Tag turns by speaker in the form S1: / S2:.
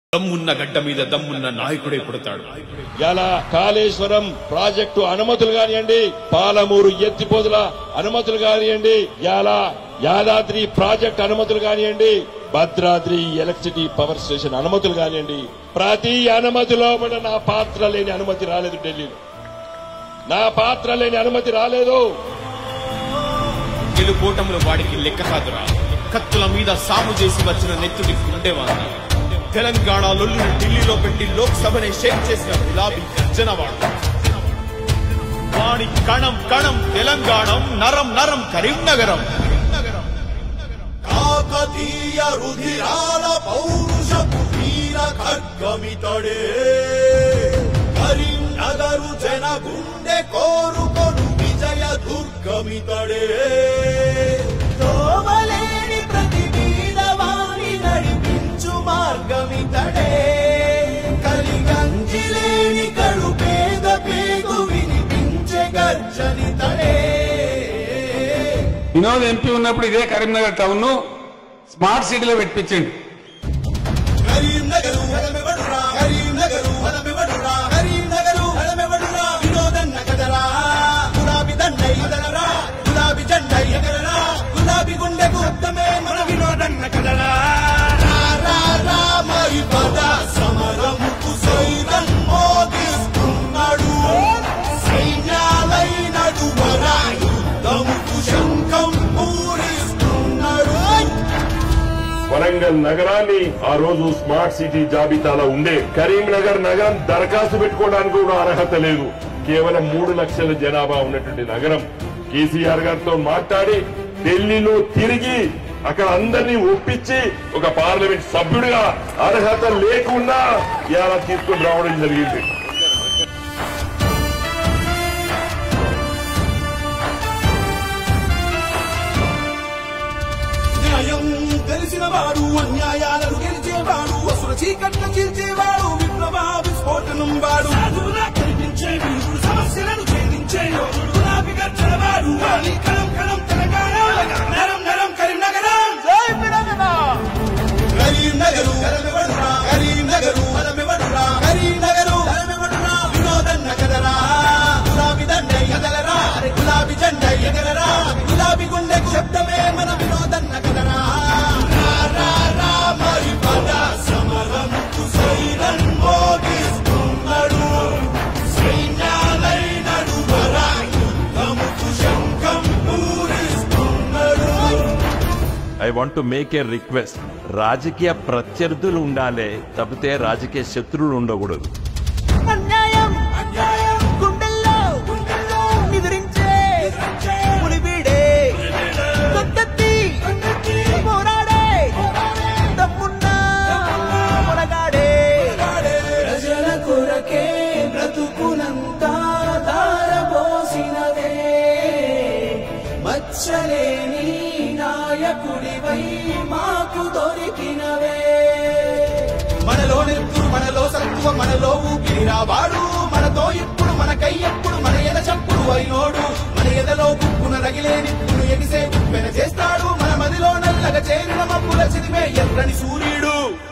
S1: దమ్మున్న గడ్డ మీద దమ్మున్న నాయకుడే పుడతాడు
S2: ఇలా కాళేశ్వరం ప్రాజెక్టు అనుమతులు కానివ్వండి పాలమూరు ఎత్తిపోతుల అనుమతులు కానివ్వండి ఇలా యాదాద్రి ప్రాజెక్టు అనుమతులు కానివ్వండి భద్రాద్రి ఎలక్ట్రిసిటీ పవర్ స్టేషన్ అనుమతులు కానివ్వండి ప్రతి అనుమతిలో కూడా నా పాత్ర లేని అనుమతి రాలేదు ఢిల్లీలో నా పాత్ర లేని అనుమతి రాలేదు
S1: గెలుపోటముల వాడికి లెక్క కాదురా కత్తుల మీద సాము చేసి వచ్చిన నెత్తుడి గుండెవాణి తెలంగాణ లొల్లుని ఢిల్లీలో పెట్టి లోక్సభని షేక్ చేసిన గులాబీ గర్జనవాడు వాణి కణం కణం తెలంగాణం నరం నరం కరీంనగరం
S3: కాకతీయ రుధిరాల పౌరుషపు వీర ఖడ్గమితడే కరీంనగరు జన గుండె కోరుకొను విజయ దుర్గమితడే తోవలేని ప్రతి వీరవాణి నడిపించు మార్గమితడే కలిగంజిలేని కడు పేద పేగు వినిపించే గర్జనితడే
S4: వినోద్ ఎంపీ ఉన్నప్పుడు ఇదే కరీంనగర్ టౌన్ ను స్మార్ట్ సిటీలో పెట్టించండి
S3: కరీంనగరు హరమెవడురా కరీంనగరు హరమెవడురా కరీంనగరు హరమెవడురా వినోదన్న కదరా గులాబీ దండై కదలరా గులాబీ జెండై ఎగరరా గులాబీ గుండెకు అర్థమే మన వినోదన్న కదరా రా, రా, రా, మరి పద సమరముకు సైరన్ మోగిస్తున్నాడు సైన్యాలై నడువరా యుద్ధముకు శంఖం పూరిస్తున్నాడు
S2: వరంగల్ నగరాన్ని ఆ రోజు స్మార్ట్ సిటీ జాబితాలో ఉండే కరీంనగర్ నగరం దరఖాస్తు పెట్టుకోవడానికి కూడా అర్హత లేదు కేవలం మూడు లక్షల జనాభా ఉన్నటువంటి నగరం కేసీఆర్ గారితో మాట్లాడి ఢిల్లీలో తిరిగి అక్కడ అందరినీ ఒప్పించి ఒక పార్లమెంట్ సభ్యుడిగా అర్హత లేకుండా ఇలా తీసుకుని రావడం జరిగింది
S3: న్యాయం తెలిసిన వాడు అన్యాయాలను గెలిచేవాడు అసుర చీకట్ల చీల్చేవాడు విప్లవ విస్ఫోటనం వాడు సాధువులా కనిపించే వీరుడు సమస్యలను ఛేదించే యోధుడు గులాబీ గర్జన వాడు వాలి కలం కలం తెలంగాణ నరం నరం కరీంనగరం జై తెలంగాణ కరీంనగరు కరమెవడురా కరీంనగరు కరమెవడురా కరీంనగరు కరమెవడురా వినోదన్న కదరా గులాబీ దండై కదలరా అరే గులాబీ జెండై ఎగరరా గులాబీ గుండెకు శబ్దమే మన వినోదన్న కదరా రా, రా, రా, మరి పద సమరముకు సైరన్ మోగిస్తున్నాడు సైన్యాలై నడువరా యుద్ధముకు శంఖం పూరిస్తున్నాడు
S5: I want to make a request రాజకీయ ప్రత్యర్థులు ఉండాలి తప్పితే రాజకీయ శత్రువులు ఉండకూడదు
S3: అన్యాయం అన్యాయం గుండెల్లో గుండెల్లో నిద్రించే పులిబీడే కొత్తెత్తి పోరాడే తప్పున్న పొడగాడే ప్రజల కొరకే బ్రతుకునంతా దారపోసినవే మచ్చలేని నాయకుడివై మాకు దొరికినవే మనలో నెత్తురు మనలో సత్తువ మనలో ఊపిరిరా వాడు మనతో ఇప్పుడు మనకై ఎప్పుడు మన ఎద చప్పుడు అయినోడు మన ఎదలో కుక్కున రగిలే నిప్పును ఎగిసే ఉప్పెన చేస్తాడు మన మదిలో నల్లగా చేరిన మబ్బుల చిదిమే ఎర్రని సూర్యుడు